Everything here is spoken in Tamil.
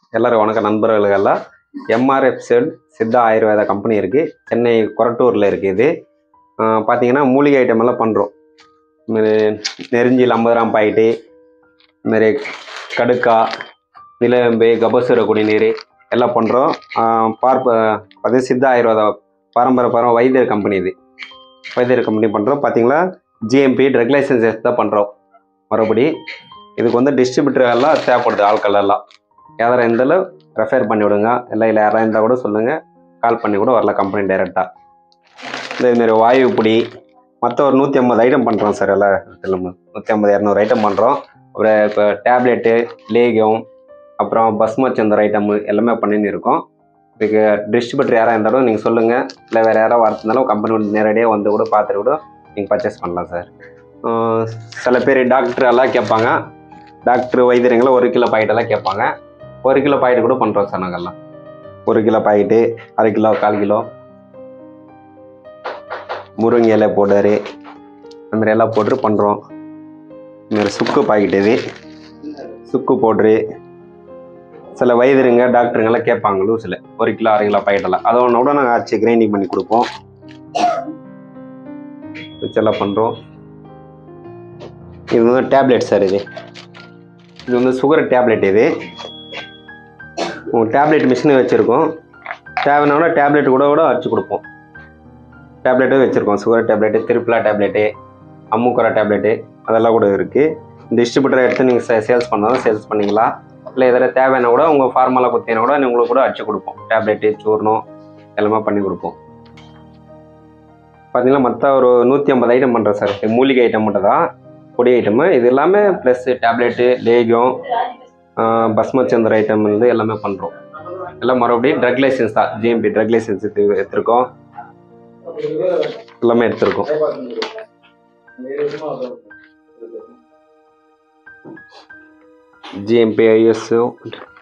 எல்லாரும் வணக்கம் நண்பர்களுக்கெல்லாம் MRF cell Siddha Ayurveda company இருக்குது சென்னை கொரட்டூரில் இருக்குது இது ஆஹ் பார்த்தீங்கன்னா மூலிகை ஐட்டம் எல்லாம் பண்ணுறோம் இதுமாரி நெருஞ்சில் ஐம்பது கிராம் பாக்கெட்டு இதுமாரி கடுக்கா நிலவேம்பு கபசுர குடிநீர் எல்லாம் பண்ணுறோம் பார்ப்ப பார்த்தீங்கன்னா சித்தா ஆயுர்வேதா பாரம்பரிய பரம் வைத்தியர் கம்பெனி இது வைத்தியர் கம்பெனி பண்ணுறோம் பார்த்தீங்களா ஜிஎம்பி ட்ரக் லைசன்ஸ் எடுத்து தான் பண்ணுறோம் மறுபடி இதுக்கு வந்து டிஸ்ட்ரிபியூட்டர் எல்லாம் தேவைப்படுது ஆட்கள் எல்லாம் யாராவது இருந்தாலும் ரெஃபர் பண்ணி விடுங்க இல்லை இல்லை யாராவது இருந்தால் கூட சொல்லுங்கள் கால் பண்ணி கூட வரலாம் கம்பெனி டைரெக்டாக இந்த இதுமாரி வாயு பொடி மற்ற ஒரு நூற்றி ஐம்பது ஐட்டம் பண்ணுறோம் சார் எல்லாம் நூற்றி ஐம்பது இரநூறு ஐட்டம் பண்ணுறோம் அப்புறம் இப்போ டேப்லெட்டு லேகியம் அப்புறம் பஸ்மச்சந்தர் ஐட்டம் எல்லாமே பண்ணின்னு இருக்கோம் இதுக்கு டிஸ்ட்ரிபியூட்டர் யாராக இருந்தாலும் நீங்கள் சொல்லுங்கள் இல்லை வேறு யாராவது வரதுனாலும் கம்பெனி நேரடியாக வந்து கூட பார்த்துட்டு கூட நீங்கள் பர்ச்சேஸ் பண்ணலாம் சார் ஆஹ் சில பேர் டாக்டர் எல்லாம் கேட்பாங்க டாக்டர் வைத்தியங்களை ஒரு கிலோ பாக்கெட் எல்லாம் கேட்பாங்க ஒரு கிலோ பாக்கெட் கூட பண்ணுறோம் சார் நாங்கள்லாம் ஒரு கிலோ பாக்கெட்டு அரை கிலோ கால் கிலோ முருங்கை இலை பவுடரு அந்த மாதிரி எல்லாம் போட்டு பண்ணுறோம் இதுமாரி சுக்கு பாக்கெட் இது சுக்கு பவுட்ரு சில வயதுருங்க டாக்டருங்கெல்லாம் கேட்பாங்க லூஸில் ஒரு கிலோ அரை கிலோ பாக்கெட்டெல்லாம் அதை ஒன்று கூட நாங்கள் அரைச்சி கிரைண்டிங் பண்ணி கொடுப்போம் வச்செல்லாம் பண்ணுறோம் இது வந்து டேப்லெட் சார் இது இது வந்து சுகர் டேப்லெட் இது டேப்லெட் மிஷின் வச்சுருக்கோம் தேவைன்னா டேப்லெட் கூட கூட அரைச்சி கொடுப்போம் டேப்லெட்டும் வச்சுருக்கோம் sugar tablet Triphala tablet Amukkara tablet அதெல்லாம் கூட இருக்குது டிஸ்ட்ரிபியூட்டரை எடுத்து நீங்கள் சேல்ஸ் பண்ணாலும் சேல்ஸ் பண்ணிக்கலாம் இல்லை எதில் தேவைன்னா கூட உங்கள் ஃபார்மலாக கொடுத்தீங்கன்னா கூட உங்களுக்கு கூட அடிச்சு கொடுப்போம் டேப்லெட்டு சூர்ணம் எல்லாமே பண்ணி கொடுப்போம் பார்த்தீங்கன்னா மற்ற ஒரு நூற்றி ஐம்பது ஐட்டம் பண்ணுறோம் சார் இது மூலிகை ஐட்டம் மட்டும் தான் பொடி ஐட்டமு இது எல்லாமே ப்ளஸ் டேப்லெட்டு லேகியம் பஸ்மச்சந்திர ஐட்டம் வந்து எல்லாமே பண்ணுறோம் எல்லாம் மறுபடியும் ட்ரக் லைசன்ஸ் தான் ஜிஎம்பி ட்ரக் லைசன்ஸ் எடுத்திருக்கோம் எல்லாமே எடுத்திருக்கோம் ஜிஎம்பி ஐஎஸ்ஓ